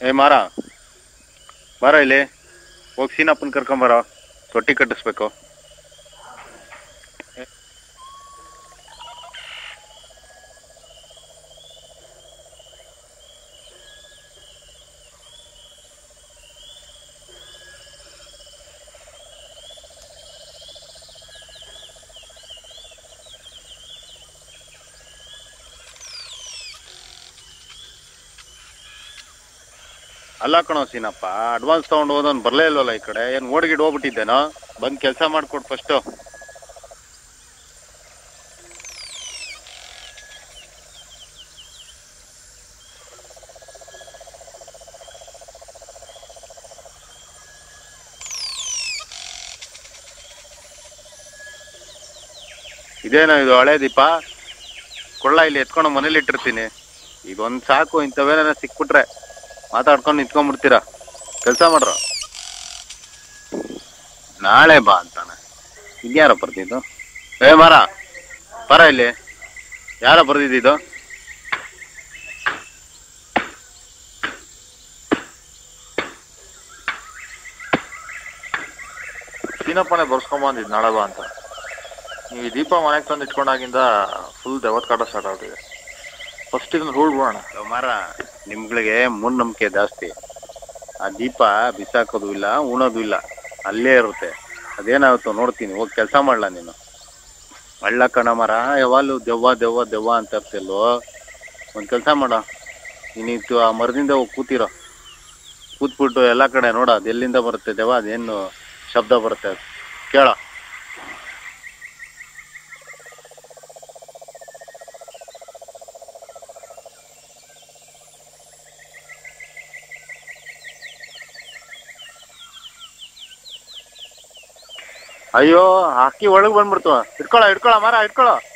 ಏ ಮಾರ ಬಾರ ಇಲ್ಲಿ ಹೋಗಿ ಸೀನಪ್ಪನ ಕರ್ಕೊಂಬರ ತೊಟ್ಟಿ ಕಟ್ಟಿಸ್ಬೇಕು ಅಲ್ಲ ಕಣೋ ಸೀನಪ್ಪ ಅಡ್ವಾನ್ಸ್ ತಗೊಂಡು ಹೋದವ್ನು ಬರಲೇ ಇಲ್ವಲ್ಲ ಈ ಕಡೆ ಏನು ಓಡ್ಗಿಡ್ ಹೋಗ್ಬಿಟ್ಟಿದ್ದೇನೋ ಬಂದು ಕೆಲಸ ಮಾಡ್ಕೊಡು ಫಸ್ಟು ಇದೇನೋ ಇದು ಹಳೆ ದೀಪ ಕೊಳ್ಳ ಇಲ್ಲಿ ಎತ್ಕೊಂಡು ಮನೇಲಿ ಇಟ್ಟಿರ್ತೀನಿ ಇದೊಂದು ಸಾಕು ಇಂಥವೇನ ಸಿಕ್ಬಿಟ್ರೆ ಮಾತಾಡ್ಕೊಂಡು ನಿಂತ್ಕೊಂಡ್ಬಿಡ್ತೀರಾ ಕೆಲಸ ಮಾಡ್ರ ನಾಳೆ ಬಾ ಅಂತಾನೆ ಇದ್ಯಾರೋ ಬರ್ದಿದ್ದು ಏ ಮರ ಬರ ಇಲ್ಲಿ ಯಾರ ಬರ್ದಿದ್ದು ಸೀನಪ್ಪನೇ ಬರ್ಸ್ಕೊಂಬಂದಿದ್ ನಾಳೆ ಬಾ ಅಂತ ನೀವು ಈ ದೀಪ ಮನೆಗೆ ತಂದು ಇಟ್ಕೊಂಡಾಗಿಂದ ಫುಲ್ ದೆವತ್ ಕಾಟ ಸ್ಟಾರ್ಟ್ ಆಗ್ಬಿಟ್ಟಿದೆ ಫಸ್ಟ್ ಇದನ್ನ ಹೂಳ್ಬಿಡೋಣ ಲೋ ಮರ ನಿಮ್ಗಳಿಗೆ ಮೂಢನಂಬಿಕೆ ಜಾಸ್ತಿ ಆ ದೀಪ ಬಿಸಾಕೋದು ಇಲ್ಲ ಉಣೋದು ಇಲ್ಲ ಅಲ್ಲೇ ಇರುತ್ತೆ ಅದೇನಾಗುತ್ತೋ ನೋಡ್ತೀನಿ ಹೋಗಿ ಕೆಲಸ ಮಾಡ್ಲಾ ನೀನು ಒಳ್ಳ ಕಣ ಮರ ಯಾವಾಗಲೂ ದೆವ್ವ ದೆವ್ವ ದೆವ್ವ ಅಂತ ಇರ್ತಿಲ್ವೋ ಒಂದು ಕೆಲಸ ಮಾಡ ನೀನಿತ್ತು ಆ ಮರದಿಂದ ಹೋಗಿ ಕೂತಿರೋ ಕೂತ್ಬಿಟ್ಟು ಎಲ್ಲ ಕಡೆ ನೋಡ ಅದು ಎಲ್ಲಿಂದ ಬರುತ್ತೆ ದೆವ್ವ ಅದೇನು ಶಬ್ದ ಬರುತ್ತೆ ಅದು ಕೇಳ ಅಯ್ಯೋ ಅಕ್ಕಿ ಒಳಗೆ ಬಂದ್ಬಿಡ್ತು ಇಟ್ಕೊಳ ಇಟ್ಕೊಳ ಮರ ಇಟ್ಕೊಳ